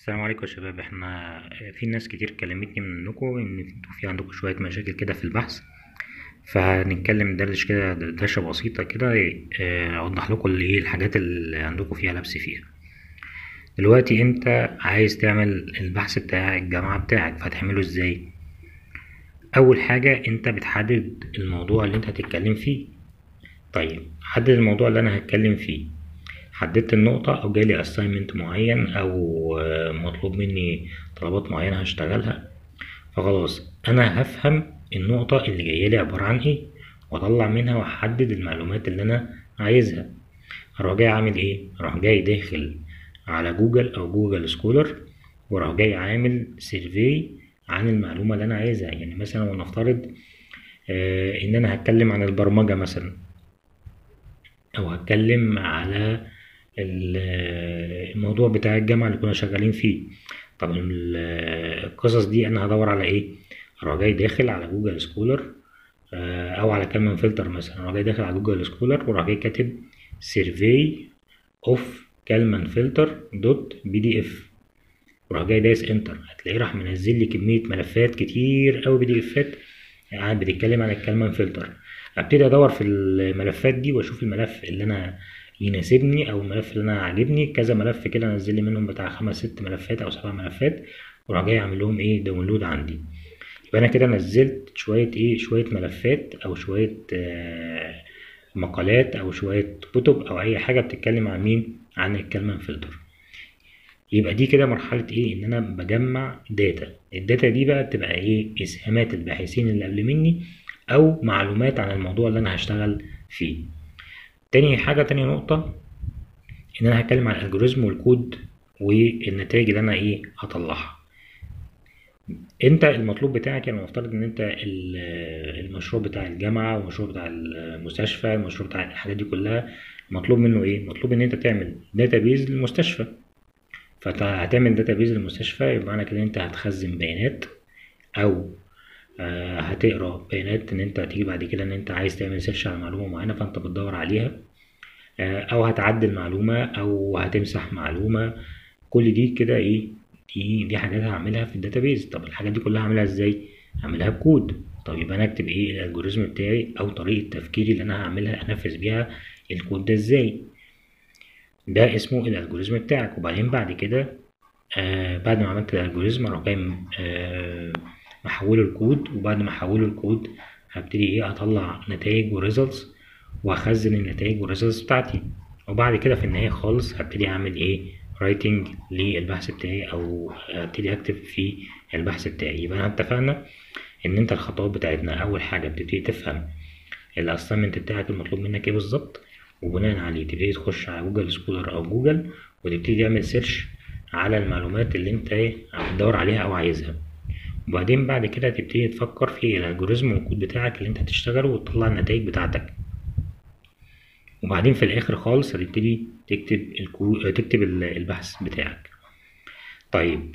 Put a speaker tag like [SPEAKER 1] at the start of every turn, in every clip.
[SPEAKER 1] السلام عليكم يا شباب احنا في ناس كتير كلمتني منكم ان انتوا في عندكم شوية مشاكل كده في البحث فهنتكلم ندردش كده دردشة بسيطة كده اه، اوضح لكم اللي ايه الحاجات اللي عندكم فيها لبس فيها دلوقتي انت عايز تعمل البحث بتاع الجامعة بتاعك فهتعمله ازاي اول حاجة انت بتحدد الموضوع اللي انت هتتكلم فيه طيب حدد الموضوع اللي انا هتكلم فيه حددت النقطة أو جالي assignment معين أو آه، مطلوب مني طلبات معينة هشتغلها فخلاص أنا هفهم النقطة اللي جاية لي عبارة عن إيه وأطلع منها وأحدد المعلومات اللي أنا عايزها أروح جاي عامل إيه؟ أروح جاي داخل على جوجل أو جوجل سكولر وأروح جاي عامل سيرفي عن المعلومة اللي أنا عايزها يعني مثلا ولنفترض آه، إن أنا هتكلم عن البرمجة مثلا او هتكلم على ال- الموضوع بتاع الجامعة اللي كنا شغالين فيه طب ال- القصص دي انا هدور على ايه اروح جاي داخل على جوجل سكولر آه، او على كلمة فلتر مثلا اروح جاي داخل على جوجل سكولر واروح جاي كاتب سيرفي اوف كلمة فلتر دوت بي دي اف وراح جاي دايس انتر هتلاقيه راح منزل لي كمية ملفات كتير قوي بي دي افات يعني بتتكلم عن الكلمة فلتر ابتدي ادور في الملفات دي واشوف الملف اللي انا يناسبني او الملف اللي انا عاجبني كذا ملف كده انزل لي منهم بتاع خمس ست ملفات او سبع ملفات وراح جاي اعمل لهم ايه داونلود عندي يبقى انا كده نزلت شويه ايه شويه ملفات او شويه آه، مقالات او شويه كتب او اي حاجه بتتكلم عن مين عن الكلمه فلتر يبقى دي كده مرحله ايه ان انا بجمع داتا الداتا دي بقى بتبقى ايه اسهامات الباحثين اللي قبل مني او معلومات عن الموضوع اللي انا هشتغل فيه تاني حاجه تاني نقطه ان انا هتكلم عن الالجوريزم والكود والنتائج اللي انا ايه هطلعها انت المطلوب بتاعك يعني نفترض ان انت ال- المشروع بتاع الجامعه والمشروع بتاع المستشفى المشروع بتاع الحاجات دي كلها مطلوب منه ايه مطلوب ان انت تعمل داتابيز للمستشفى فانت هتعمل داتابيز للمستشفى يبقى معنى كده انت هتخزن بيانات او آه، هتقرا بيانات ان انت هتيجي بعد كده ان انت عايز تعمل سيرش على معلومه معينه فانت بتدور عليها آه، او هتعدل معلومه او هتمسح معلومه كل دي كده ايه دي دي حاجات هعملها في الداتابيز طب الحاجات دي كلها هعملها ازاي هعملها بكود طب يبقى انا اكتب ايه الالجوريزم بتاعي او طريقه تفكيري اللي انا هعملها انفذ بيها الكود ده ازاي ده اسمه الالجوريزم بتاعك وبعدين بعد كده آه بعد ما عملت الالجوريزم اروح جاي م- آه محوله الكود وبعد ما احوله الكود هبتدي ايه اطلع نتائج وريزلتس واخزن النتائج والريزلتس بتاعتي وبعد كده في النهايه خالص هبتدي اعمل ايه رايتنج للبحث بتاعي او ابتدي اكتب في البحث بتاعي يبقى احنا اتفقنا ان انت الخطوات بتاعتنا اول حاجه بتبتدي تفهم الاساينمنت بتاعك المطلوب منك ايه بالظبط وبناء عليه تبتدي تخش على جوجل سكولر او جوجل وتبتدي تعمل سيرش على المعلومات اللي انت ايه بتدور عليها او عايزها وبعدين بعد كده تبتدي تفكر في الالجوريزم والكود بتاعك اللي انت هتشتغله وتطلع النتائج بتاعتك وبعدين في الاخر خالص هتبتدي تكتب الكو... تكتب ال- البحث بتاعك طيب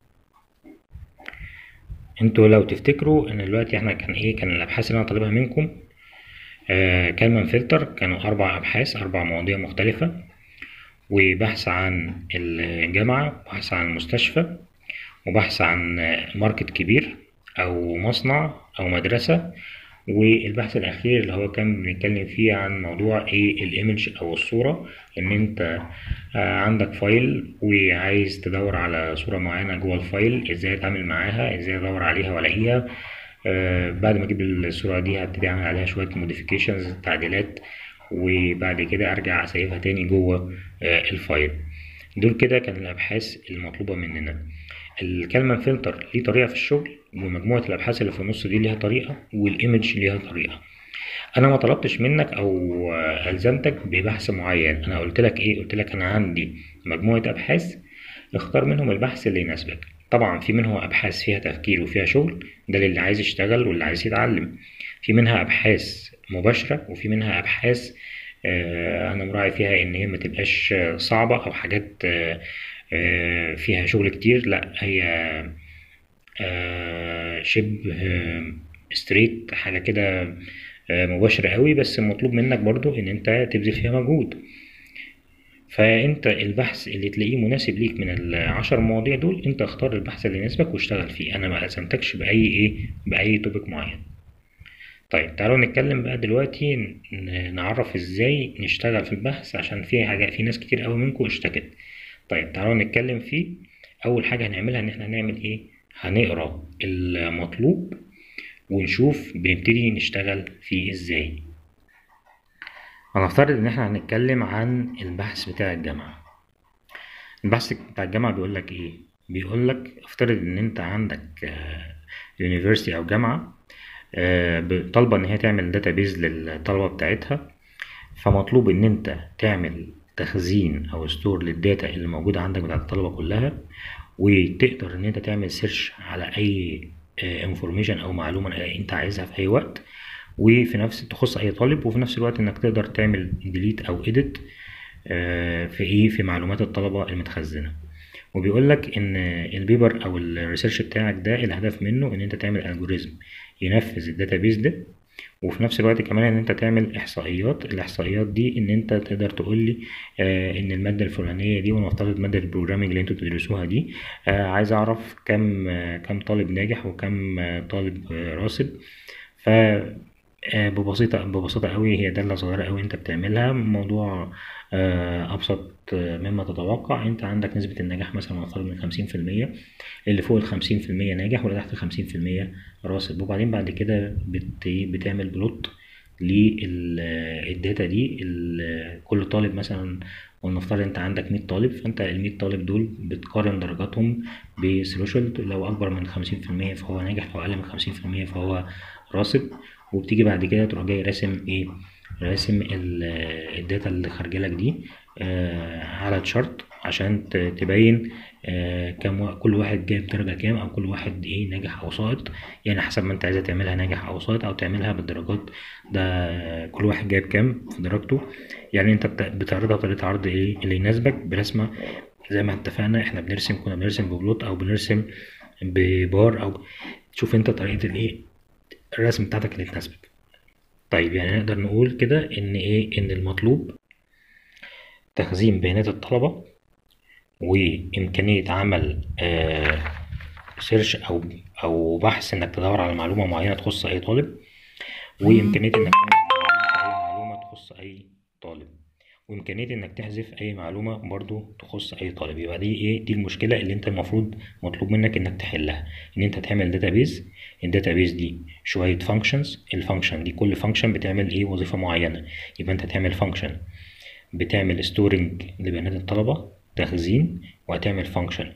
[SPEAKER 1] انتوا لو تفتكروا ان دلوقتي احنا كان ايه كان الابحاث اللي انا طالبها منكم آه كان من فلتر كانوا اربع ابحاث اربع مواضيع مختلفة وبحث عن الجامعة وبحث عن المستشفى وبحث عن ماركت كبير او مصنع او مدرسة والبحث الاخير اللي هو كان بنتكلم فيه عن موضوع ايه الايمج او الصورة ان انت آه، عندك فايل وعايز تدور على صورة معينة جوه الفايل ازاي اتعامل معاها ازاي ادور عليها والاقيها آه، بعد ما اجيب الصورة دي هبتدي اعمل عليها شوية موديفيكيشنز تعديلات وبعد كده ارجع اسيبها تاني جوه آه، الفايل دول كده كان الابحاث المطلوبة مننا الكلمة فلتر ليه طريقة في الشغل ومجموعة الأبحاث اللي في النص دي ليها طريقة والإيمج ليها طريقة أنا ما طلبتش منك أو آه، ألزمتك ببحث معين أنا قلت لك إيه قلت لك أنا عندي مجموعة أبحاث اختار منهم البحث اللي يناسبك طبعا في منهم أبحاث فيها تفكير وفيها شغل ده للي عايز يشتغل واللي عايز يتعلم في منها أبحاث مباشرة وفي منها أبحاث آه، أنا مراعي فيها إن هي ما تبقاش آه، صعبة أو حاجات آه، آه، فيها شغل كتير لا هي آه، شبه ستريت حاجة كده آه، مباشرة قوي بس المطلوب منك برضو ان انت تبذل فيها مجهود فانت البحث اللي تلاقيه مناسب ليك من العشر مواضيع دول انت اختار البحث اللي يناسبك واشتغل فيه انا ما قسمتكش باي ايه باي توبيك معين طيب تعالوا نتكلم بقى دلوقتي ن- نعرف ازاي نشتغل في البحث عشان في حاجة في ناس كتير قوي منكم اشتكت طيب تعالوا نتكلم فيه اول حاجة هنعملها ان احنا هنعمل ايه هنقرا المطلوب ونشوف بنبتدي نشتغل فيه ازاي هنفترض ان احنا هنتكلم عن البحث بتاع الجامعة البحث بتاع الجامعة بيقول لك ايه بيقول لك افترض ان انت عندك يونيفرسيتي او جامعة آه، ب- طالبة ان هي تعمل داتابيز للطلبة بتاعتها فمطلوب ان انت تعمل تخزين او ستور للداتا اللي موجودة عندك بتاعت الطلبة كلها وتقدر ان انت تعمل سيرش على اي انفورميشن او معلومة انت عايزها في اي وقت وفي نفس تخص اي طالب وفي نفس الوقت انك تقدر تعمل ديليت او اديت في ايه في معلومات الطلبة المتخزنة وبيقول لك ان البيبر او الريسيرش بتاعك ده الهدف منه ان انت تعمل الجوريزم ينفذ الداتابيز ده وفي نفس الوقت كمان ان انت تعمل احصائيات الاحصائيات دي ان انت تقدر تقول لي آه ان الماده الفلانيه دي ونفترض ماده البروجرامنج اللي انتوا بتدرسوها دي آه عايز اعرف كم آه كم طالب ناجح وكم آه طالب آه راسب ف آه، ببسيطة ببساطة قوي هي دالة صغيرة قوي انت بتعملها موضوع آه، ابسط آه، مما تتوقع انت عندك نسبة النجاح مثلا نفترض من خمسين في المية اللي فوق الخمسين في المية ناجح واللي تحت الخمسين في المية راسب وبعدين بعد كده بت بتعمل بلوت للداتا دي ال- كل طالب مثلا ولنفترض انت عندك 100 طالب فانت ال 100 طالب دول بتقارن درجاتهم بثريشولد لو اكبر من 50% فهو ناجح لو اقل من 50% فهو راسب وبتيجي بعد كده تروح جاي راسم ايه راسم ال- الداتا اللي خارجه لك دي آه على تشارت عشان ت- تبين آه كم وا- كل واحد جايب درجة كام او كل واحد ايه ناجح او ساقط يعني حسب ما انت عايزة تعملها ناجح او ساقط او تعملها بالدرجات ده كل واحد جايب كام في درجته يعني انت بت- بتعرضها بطريقة عرض ايه اللي يناسبك برسمة زي ما اتفقنا احنا بنرسم كنا بنرسم ببلوت او بنرسم ببار او شوف انت طريقة الايه الرسم بتاعتك اللي تناسبك طيب يعني نقدر نقول كده ان ايه ان المطلوب تخزين بيانات الطلبة وإمكانية عمل آه سيرش أو أو بحث إنك تدور على معلومة معينة تخص أي طالب وإمكانية إنك تعمل أي معلومة تخص أي طالب وإمكانية إنك تحذف أي معلومة برضو تخص أي طالب يبقى دي إيه دي المشكلة اللي أنت المفروض مطلوب منك إنك تحلها إن أنت تعمل داتابيز الداتابيز دي شوية فانكشنز الفانكشن دي كل فانكشن بتعمل إيه وظيفة معينة يبقى أنت تعمل فانكشن بتعمل ستورنج لبيانات الطلبة تخزين وهتعمل فانكشن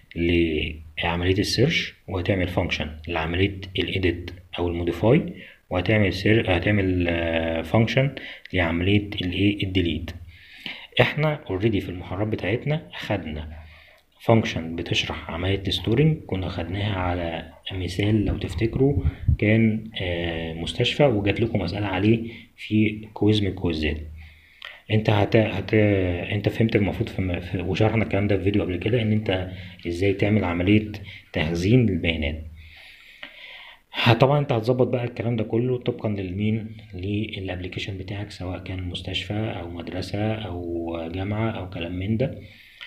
[SPEAKER 1] لعملية السيرش وهتعمل فانكشن لعملية الايديت او الموديفاي وهتعمل سير هتعمل فانكشن لعملية الايه الديليت احنا اوريدي في المحاضرات بتاعتنا خدنا فانكشن بتشرح عملية الستورنج كنا خدناها على مثال لو تفتكروا كان آه، مستشفى وجات لكم مسألة عليه في كويز من الكويزات انت هت... هت... انت فهمت المفروض في... في... وشرحنا الكلام ده في فيديو قبل كده ان انت ازاي تعمل عملية تخزين للبيانات ه- طبعا انت هتظبط بقى الكلام ده كله طبقا للمين للابليكيشن بتاعك سواء كان مستشفى او مدرسة او جامعة او كلام من ده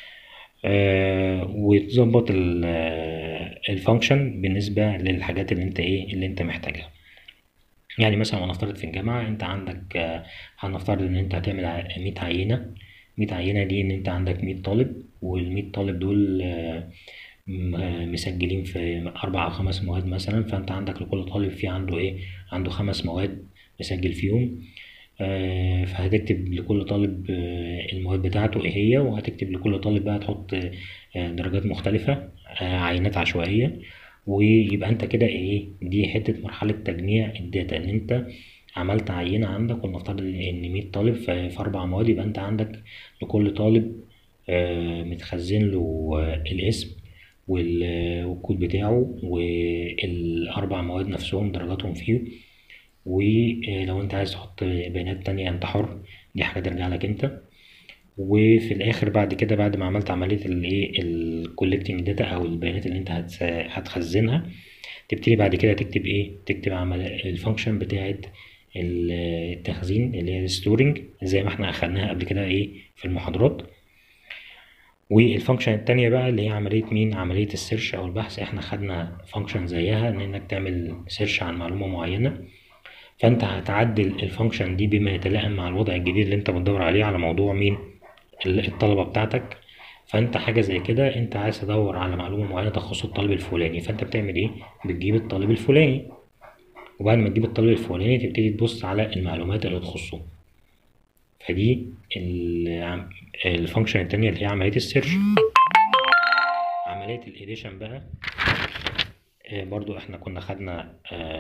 [SPEAKER 1] آه وتظبط الفانكشن بالنسبة للحاجات اللي انت ايه اللي انت محتاجها يعني مثلا هنفترض في الجامعة انت عندك آه، هنفترض ان انت هتعمل ع- 100 عينة 100 عينة دي ان انت عندك 100 طالب وال 100 طالب دول آه، م- آه، مسجلين في أربع أو خمس مواد مثلا فأنت عندك لكل طالب في عنده إيه عنده خمس مواد مسجل فيهم آه، فهتكتب لكل طالب آه، المواد بتاعته ايه هي وهتكتب لكل طالب بقى تحط آه، درجات مختلفة آه، عينات عشوائية ويبقى انت كده ايه دي حتة مرحلة تجميع الداتا ان انت عملت عينة عندك ولنفترض ان 100 طالب في في أربع مواد يبقى انت عندك لكل طالب آه، متخزن له آه، الاسم وال- والكود بتاعه والأربع مواد نفسهم درجاتهم فيه ولو انت عايز تحط بيانات تانية انت حر دي حاجة ترجع لك انت وفي الاخر بعد كده بعد ما عملت عملية الايه الكولكتنج داتا او البيانات اللي انت هتس- هتخزنها تبتدي بعد كده تكتب ايه تكتب عمل الفانكشن بتاعت التخزين اللي هي الستورنج زي ما احنا اخدناها قبل كده ايه في المحاضرات والفانكشن التانية بقى اللي هي عملية مين عملية السيرش او البحث احنا خدنا فانكشن زيها ان انك تعمل سيرش عن معلومة معينة فانت هتعدل الفانكشن دي بما يتلائم مع الوضع الجديد اللي انت بتدور عليه على موضوع مين الطلبة بتاعتك فانت حاجة زي كده انت عايز تدور على معلومة معينة تخص الطالب الفلاني فانت بتعمل ايه بتجيب الطالب الفلاني وبعد ما تجيب الطالب الفلاني تبتدي تبص على المعلومات اللي تخصه فدي الفانكشن التانية اللي هي عملية السيرش عملية الإديشن بقى برضو احنا كنا خدنا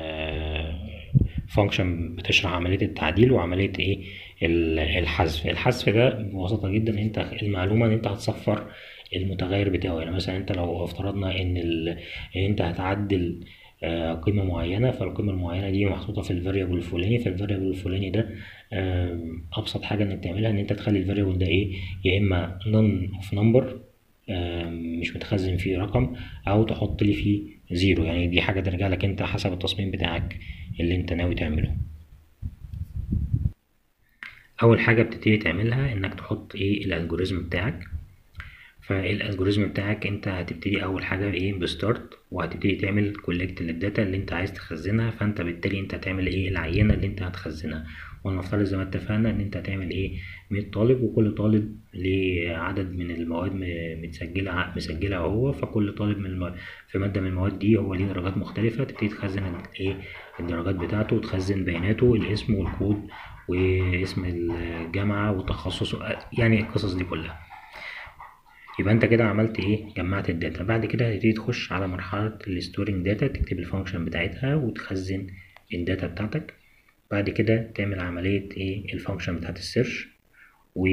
[SPEAKER 1] فانكشن بتشرح عملية التعديل وعملية ايه الحذف الحذف ده ببساطة جدا انت المعلومة ان انت هتصفر المتغير بتاعه يعني مثلا انت لو افترضنا ان, ان انت هتعدل قيمة معينة فالقيمة المعينة دي محطوطة في الفاريبل الفلاني فالفاريبل الفلاني ده أبسط حاجة إنك تعملها إن أنت تخلي الفاريبل ده إيه يا إما none of number مش متخزن فيه رقم أو تحط لي فيه زيرو يعني دي حاجة ترجع لك أنت حسب التصميم بتاعك اللي أنت ناوي تعمله أول حاجة بتبتدي تعملها إنك تحط إيه الألجوريزم بتاعك فالالجوريزم بتاعك انت هتبتدي اول حاجه ايه بستارت وهتبتدي تعمل كولكت للداتا اللي انت عايز تخزنها فانت بالتالي انت هتعمل ايه العينه اللي انت هتخزنها ونفترض زي ما اتفقنا ان انت هتعمل ايه 100 طالب وكل طالب ليه عدد من المواد متسجله مسجلها هو فكل طالب من المواد في ماده من المواد دي هو ليه درجات مختلفه تبتدي تخزن ايه الدرجات بتاعته وتخزن بياناته الاسم والكود واسم الجامعه والتخصص يعني القصص دي كلها يبقى انت كده عملت ايه جمعت الداتا بعد كده هتبتدي تخش على مرحله الستورنج داتا تكتب الفانكشن بتاعتها وتخزن الداتا بتاعتك بعد كده تعمل عمليه ايه الفانكشن بتاعت السيرش و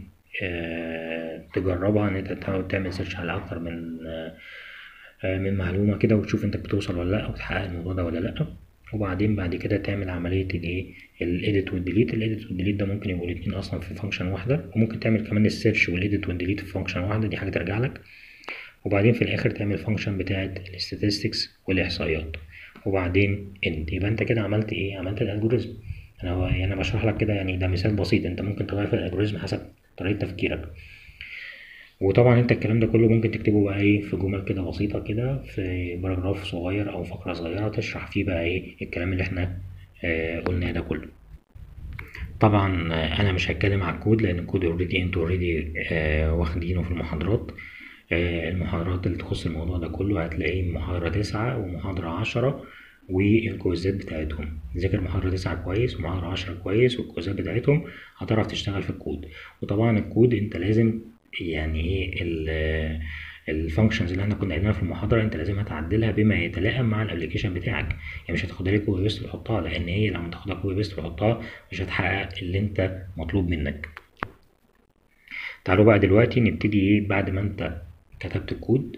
[SPEAKER 1] تجربها ان انت تعمل سيرش على اكتر من من معلومه كده وتشوف انت بتوصل ولا لا وتحقق الموضوع ده ولا لا وبعدين بعد كده تعمل عمليه الايه الايديت والديليت الايديت والديليت ده ممكن يبقوا الاثنين اصلا في فانكشن واحده وممكن تعمل كمان السيرش والايديت والديليت في فانكشن واحده دي حاجه ترجع لك وبعدين في الاخر تعمل فانكشن بتاعه الاستاتستكس والاحصائيات وبعدين اند يبقى انت كده عملت ايه عملت الالجوريزم انا يعني انا بشرح لك كده يعني ده مثال بسيط انت ممكن تغير في الالجوريزم حسب طريقه تفكيرك وطبعا انت الكلام ده كله ممكن تكتبه بقى ايه في جمل كده بسيطه كده في باراجراف صغير او فقره صغيره تشرح فيه بقى ايه الكلام اللي احنا آه قلناه ده كله طبعا آه انا مش هتكلم على الكود لان الكود اوريدي انتوا اوريدي آه واخدينه في المحاضرات آه المحاضرات اللي تخص الموضوع ده كله هتلاقيه محاضره تسعة ومحاضره عشرة والكويزات بتاعتهم ذاكر محاضرة تسعة كويس ومحاضرة عشرة كويس والكويزات بتاعتهم هتعرف تشتغل في الكود وطبعا الكود انت لازم يعني ايه الفانكشنز اللي احنا كنا قايلينها في المحاضره انت لازم هتعدلها بما يتلائم مع الابلكيشن بتاعك يعني مش هتاخدها لك كوبي بيست وتحطها لان هي لما تاخدها كوبي بيست وتحطها مش هتحقق اللي انت مطلوب منك تعالوا بقى دلوقتي نبتدي ايه بعد ما انت كتبت الكود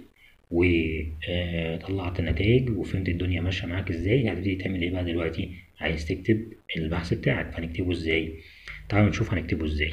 [SPEAKER 1] وطلعت النتائج وفهمت الدنيا ماشيه معاك ازاي هتبتدي تعمل ايه بقى دلوقتي عايز تكتب البحث بتاعك فهنكتبه ازاي تعالوا نشوف هنكتبه ازاي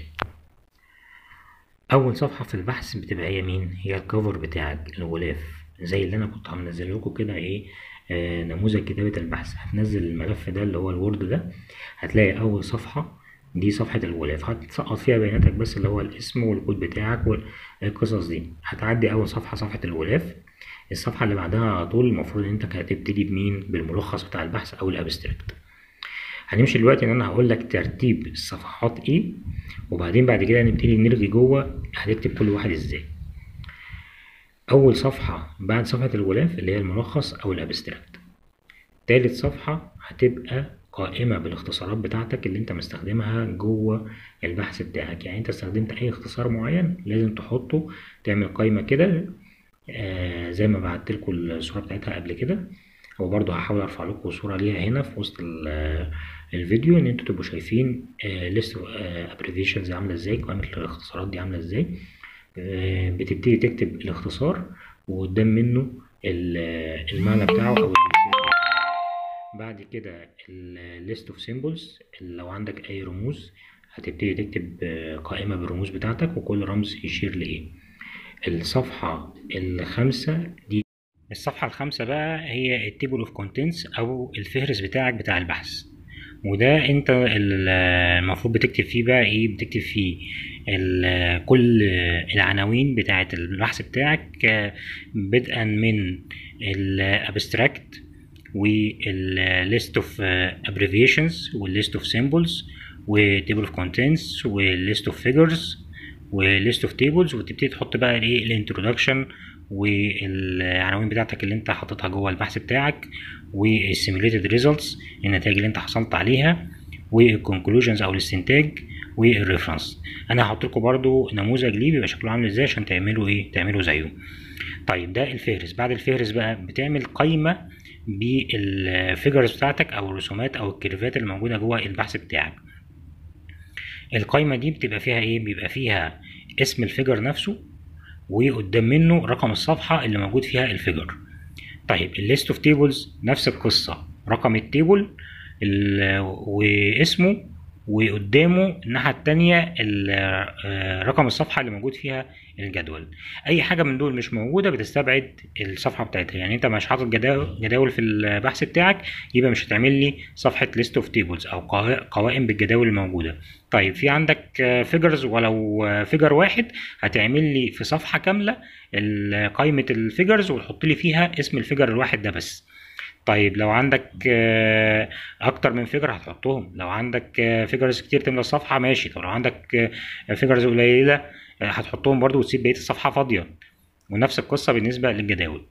[SPEAKER 1] اول صفحه في البحث بتبقى هي مين هي الكفر بتاعك الغلاف زي اللي انا كنت هنزل لكم كده ايه آه نموذج كتابه البحث هتنزل الملف ده اللي هو الوورد ده هتلاقي اول صفحه دي صفحة الغلاف هتسقط فيها بياناتك بس اللي هو الاسم والكود بتاعك والقصص دي هتعدي أول صفحة صفحة الغلاف الصفحة اللي بعدها على طول المفروض إن أنت هتبتدي بمين بالملخص بتاع البحث أو الأبستراكت هنمشي دلوقتي إن أنا هقول لك ترتيب الصفحات إيه وبعدين بعد كده نبتدي نرغي جوه هتكتب كل واحد إزاي أول صفحة بعد صفحة الغلاف اللي هي الملخص أو الأبستراكت تالت صفحة هتبقى قائمة بالاختصارات بتاعتك اللي انت مستخدمها جوه البحث بتاعك يعني انت استخدمت اي اختصار معين لازم تحطه تعمل قائمة كده آه زي ما بعت لكم الصورة بتاعتها قبل كده وبرضه هحاول ارفع لكم صورة ليها هنا في وسط الفيديو ان انتوا تبقوا شايفين ليست ابريفيشنز عاملة ازاي قائمة الاختصارات دي عاملة ازاي آه بتبتدي تكتب الاختصار وقدام منه المعنى بتاعه او بعد كده الليست اوف سيمبلز لو عندك اي رموز هتبتدي تكتب قائمة بالرموز بتاعتك وكل رمز يشير لإيه الصفحة الخامسة دي الصفحة الخامسة بقى هي التيبل اوف كونتنتس أو الفهرس بتاعك بتاع البحث وده انت ال- المفروض بتكتب فيه بقى ايه بتكتب فيه ال- كل العناوين بتاعه البحث بتاعك آه، بدءا من الابستراكت والليست اوف abbreviations والليست اوف symbols وتيبل اوف contents والليست اوف figures وليست اوف تيبلز وتبتدي تحط بقى الايه الانترودكشن والعناوين بتاعتك اللي انت حاططها جوه البحث بتاعك والسيميوليتد ريزلتس النتائج اللي انت حصلت عليها والكونكلوجنز او الاستنتاج والريفرنس انا هحط لكم برده نموذج ليه بيبقى شكله عامل ازاي عشان تعملوا ايه تعملوا زيه طيب ده الفهرس بعد الفهرس بقى بتعمل قائمه بالفيجرز بتاعتك او الرسومات او الكيرفات اللي موجوده جوه البحث بتاعك القائمه دي بتبقى فيها ايه بيبقى فيها اسم الفيجر نفسه وقدام منه رقم الصفحه اللي موجود فيها الفيجر طيب الليست اوف تيبلز نفس القصه رقم التيبل ال- واسمه وقدامه الناحيه التانية ال- آه، رقم الصفحه اللي موجود فيها الجدول اي حاجه من دول مش موجوده بتستبعد الصفحه بتاعتها يعني انت مش حاطط جداول جداول في البحث بتاعك يبقى مش هتعمل لي صفحه ليست اوف تيبلز او قوا- قوائم بالجداول الموجوده طيب في عندك فيجرز ولو فيجر واحد هتعمل لي في صفحه كامله ال- قائمه الفيجرز وتحط لي فيها اسم الفيجر الواحد ده بس طيب لو عندك آه، اكتر من فيجر هتحطهم لو عندك فيجرز كتير تملى الصفحه ماشي طب لو عندك فيجرز قليله آه، هتحطهم برضو وتسيب بقيه الصفحه فاضيه ونفس القصه بالنسبه للجداول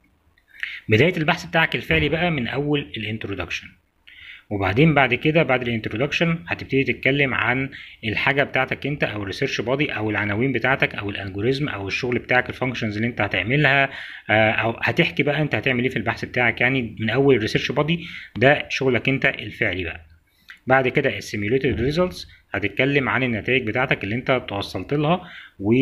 [SPEAKER 1] بدايه البحث بتاعك الفعلي بقى من اول الانترودكشن وبعدين بعد كده بعد الانترودكشن هتبتدي تتكلم عن الحاجه بتاعتك انت او الريسيرش بادي او العناوين بتاعتك او الالجوريزم او الشغل بتاعك الفانكشنز اللي انت هتعملها آه، او هتحكي بقى انت هتعمل ايه في البحث بتاعك يعني من اول الريسيرش بادي ده شغلك انت الفعلي بقى بعد كده السيميوليتد ريزلتس هتتكلم عن النتائج بتاعتك اللي انت توصلت لها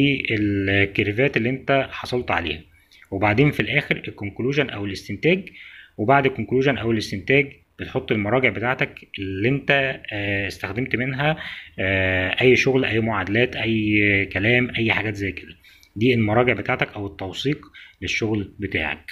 [SPEAKER 1] والكيرفات اللي انت حصلت عليها وبعدين في الاخر الكونكلوجن او الاستنتاج وبعد الكونكلوجن او الاستنتاج بتحط المراجع بتاعتك اللي انت آه، استخدمت منها آه، اي شغل اي معادلات اي كلام اي حاجات زي كده دي المراجع بتاعتك او التوثيق للشغل بتاعك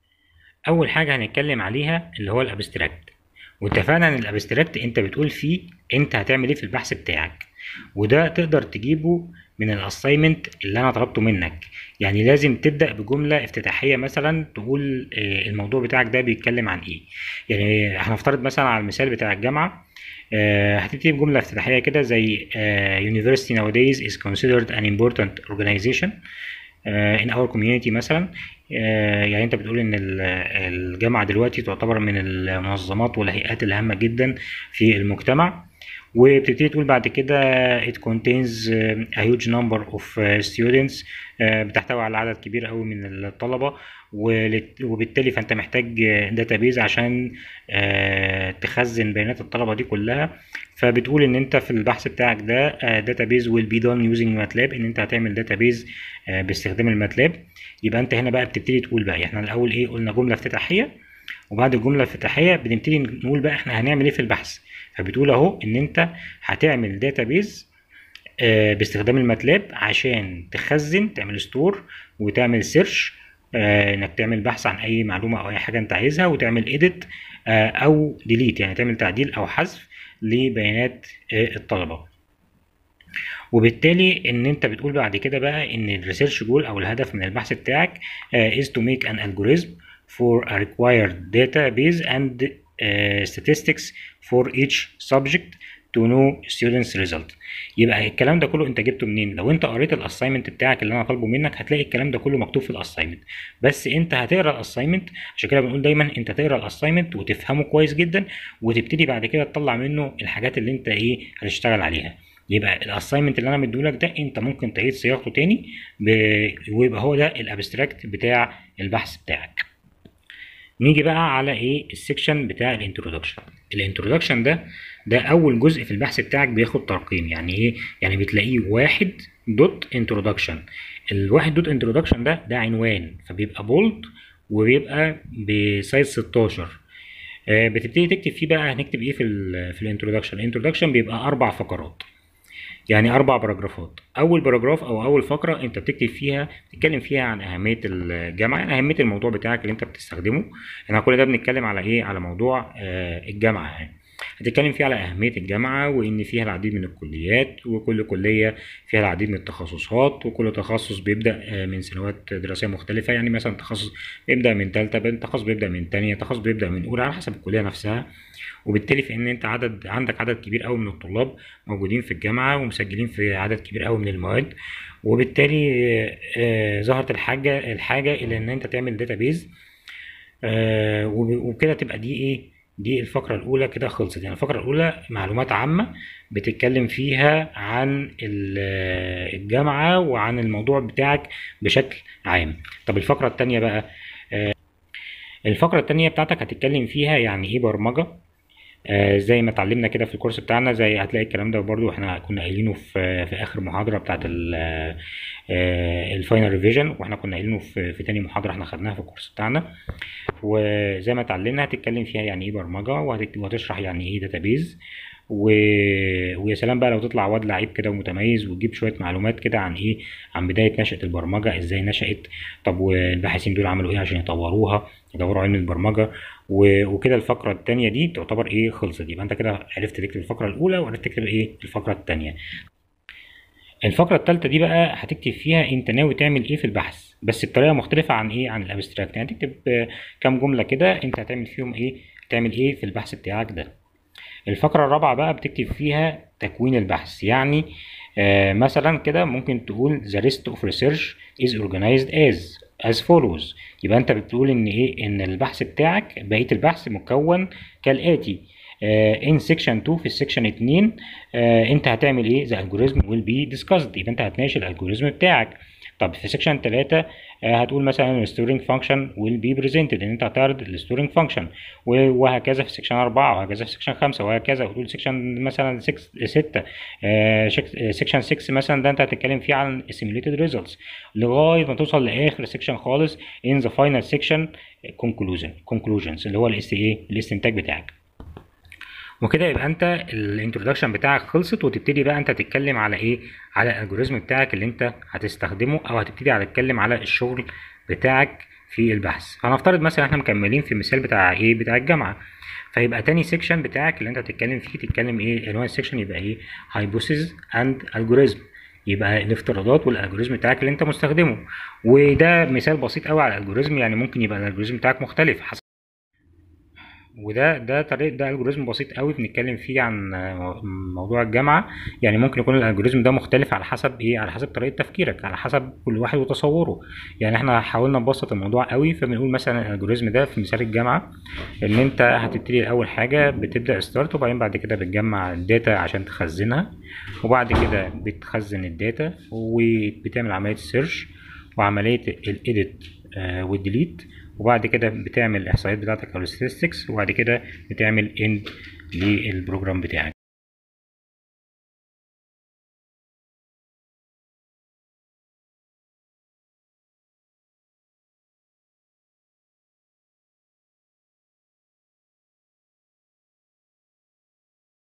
[SPEAKER 1] اول حاجه هنتكلم عليها اللي هو الابستراكت واتفقنا ان الابستراكت انت بتقول فيه انت هتعمل ايه في البحث بتاعك وده تقدر تجيبه من الاساينمنت اللي انا طلبته منك يعني لازم تبدا بجمله افتتاحيه مثلا تقول آه، الموضوع بتاعك ده بيتكلم عن ايه يعني هنفترض مثلا على المثال بتاع الجامعه آه، هتبتدي بجمله افتتاحيه كده زي آه، university nowadays is considered an important organization آه، in our community مثلا آه، يعني انت بتقول ان ال- الجامعه دلوقتي تعتبر من المنظمات والهيئات الهامه جدا في المجتمع وبتبتدي تقول بعد كده it contains a huge number of students آه، بتحتوي على عدد كبير قوي من الطلبة ولت- وبالتالي فانت محتاج داتابيز عشان آه، تخزن بيانات الطلبة دي كلها فبتقول ان انت في البحث بتاعك ده داتابيز will be done using MATLAB ان انت هتعمل داتابيز باستخدام الماتلاب يبقى انت هنا بقى بتبتدي تقول بقى احنا الاول ايه قلنا جملة افتتاحية وبعد الجملة الافتتاحية بنبتدي نقول بقى احنا هنعمل ايه في البحث فبتقول اهو ان انت هتعمل داتابيز آه، باستخدام الماتلاب عشان تخزن تعمل ستور وتعمل سيرش انك تعمل بحث عن اي معلومه او اي حاجه انت عايزها وتعمل ايديت او ديليت يعني تعمل تعديل او حذف لبيانات آه، الطلبه وبالتالي ان انت بتقول بعد كده بقى ان الريسيرش جول او الهدف من البحث بتاعك آه، is to make an algorithm for a required database and uh, statistics for each subject to know students result يبقى الكلام ده كله انت جبته منين لو انت قريت الاساينمنت بتاعك اللي انا طالبه منك هتلاقي الكلام ده كله مكتوب في الاساينمنت بس انت هتقرا الاساينمنت عشان كده بنقول دايما انت تقرا الاساينمنت وتفهمه كويس جدا وتبتدي بعد كده تطلع منه الحاجات اللي انت ايه هتشتغل عليها يبقى الاساينمنت اللي انا مديهولك ده انت ممكن تعيد صياغته تاني ب... ويبقى هو ده الابستراكت بتاع البحث بتاعك نيجي بقى على ايه السكشن بتاع الانترودكشن الانترودكشن ده ده اول جزء في البحث بتاعك بياخد ترقيم يعني ايه يعني بتلاقيه واحد دوت انترودكشن الواحد دوت انترودكشن ده ده عنوان فبيبقى بولد وبيبقى بسايز 16 آه، بتبتدي تكتب فيه بقى هنكتب ايه في ال في الانترودكشن الانترودكشن بيبقى اربع فقرات يعني اربع باراجرافات اول باراجراف او اول فقره انت بتكتب فيها بتتكلم فيها عن اهميه الجامعه يعني اهميه الموضوع بتاعك اللي انت بتستخدمه احنا كل ده بنتكلم على ايه على موضوع آه، الجامعه يعني هتتكلم فيه على اهميه الجامعه وان فيها العديد من الكليات وكل كليه فيها العديد من التخصصات وكل تخصص بيبدا آه، من سنوات دراسيه مختلفه يعني مثلا تخصص بيبدا من ثالثه تخصص بيبدا من ثانيه تخصص بيبدا من اولى على حسب الكليه نفسها وبالتالي في ان انت عدد عندك عدد كبير قوي من الطلاب موجودين في الجامعه ومسجلين في عدد كبير قوي من المواد وبالتالي آه، آه، ظهرت الحاجه الحاجه الى ان انت تعمل داتابيز وبكده تبقى دي ايه دي الفقرة الأولى كده خلصت يعني الفقرة الأولى معلومات عامة بتتكلم فيها عن ال- الجامعة وعن الموضوع بتاعك بشكل عام طب الفقرة التانية بقى الفقرة التانية بتاعتك هتتكلم فيها يعني ايه برمجة آه زي ما اتعلمنا كده في الكورس بتاعنا زي هتلاقي الكلام ده برضو احنا كنا قايلينه في في اخر محاضرة بتاعت الفاينل ريفيجن واحنا كنا قايلينه في في تاني محاضرة احنا خدناها في الكورس بتاعنا وزي ما اتعلمنا هتتكلم فيها يعني ايه برمجة وهتت- وهتشرح يعني ايه داتابيز و... ويا سلام بقى لو تطلع واد لعيب كده ومتميز وتجيب شوية معلومات كده عن ايه عن بداية نشأة البرمجة ازاي نشأت طب والباحثين دول عملوا ايه عشان يطوروها يدوروا علم البرمجة و... وكده الفقرة التانية دي تعتبر ايه خلصت يبقى انت كده عرفت تكتب الفقرة الأولى وعرفت تكتب ايه الفقرة التانية الفقرة التالتة دي بقى هتكتب فيها انت ناوي تعمل ايه في البحث بس بطريقة مختلفة عن ايه عن الابستراكت يعني تكتب آه، كام جملة كده انت هتعمل فيهم ايه تعمل ايه في البحث بتاعك ده الفقرة الرابعة بقى بتكتب فيها تكوين البحث يعني آه مثلا كده ممكن تقول the rest of research is organized as as follows يبقى انت بتقول ان ايه ان البحث بتاعك بقية البحث مكون كالآتي آه in section 2 في السكشن 2 آه انت هتعمل ايه the algorithm will be discussed يبقى انت هتناقش الالجوريزم بتاعك طب في سكشن 3 هتقول مثلا الستورنج فانكشن will be presented ان انت هتعرض الستورنج فانكشن وهكذا في سكشن 4 وهكذا في سكشن 5 وهكذا وتقول سكشن مثلا 6 6 سكشن 6 مثلا ده انت هتتكلم فيه عن simulated results لغايه ما توصل لاخر سكشن خالص in the final section conclusion conclusions اللي هو الاس ايه الاستنتاج بتاعك وكده يبقى انت الانترودكشن بتاعك خلصت وتبتدي بقى انت تتكلم على ايه على الالجوريزم بتاعك اللي انت هتستخدمه او هتبتدي على تتكلم على الشغل بتاعك في البحث فهنفترض مثلا احنا مكملين في المثال بتاع ايه بتاع الجامعه فيبقى تاني سيكشن بتاعك اللي انت هتتكلم فيه تتكلم ايه عنوان السيكشن يبقى ايه هايبوثيسز اند الجوريزم يبقى الافتراضات والالجوريزم بتاعك اللي انت مستخدمه وده مثال بسيط قوي على الالجوريزم يعني ممكن يبقى الالجوريزم بتاعك مختلف حسب وده ده طريق ده الجوريزم بسيط قوي بنتكلم فيه عن آه، موضوع الجامعه يعني ممكن يكون الالجوريزم ده مختلف على حسب ايه على حسب طريقه تفكيرك على حسب كل واحد وتصوره يعني احنا حاولنا نبسط الموضوع قوي فبنقول مثلا الالجوريزم ده في مثال الجامعه ان انت هتبتدي اول حاجه بتبدا ستارت وبعدين بعد كده بتجمع الداتا عشان تخزنها وبعد كده بتخزن الداتا وبتعمل عمليه السيرش وعمليه الايديت والديليت وبعد كده بتعمل الاحصائيات بتاعتك او الستاتستكس وبعد كده بتعمل اند للبروجرام بتاعك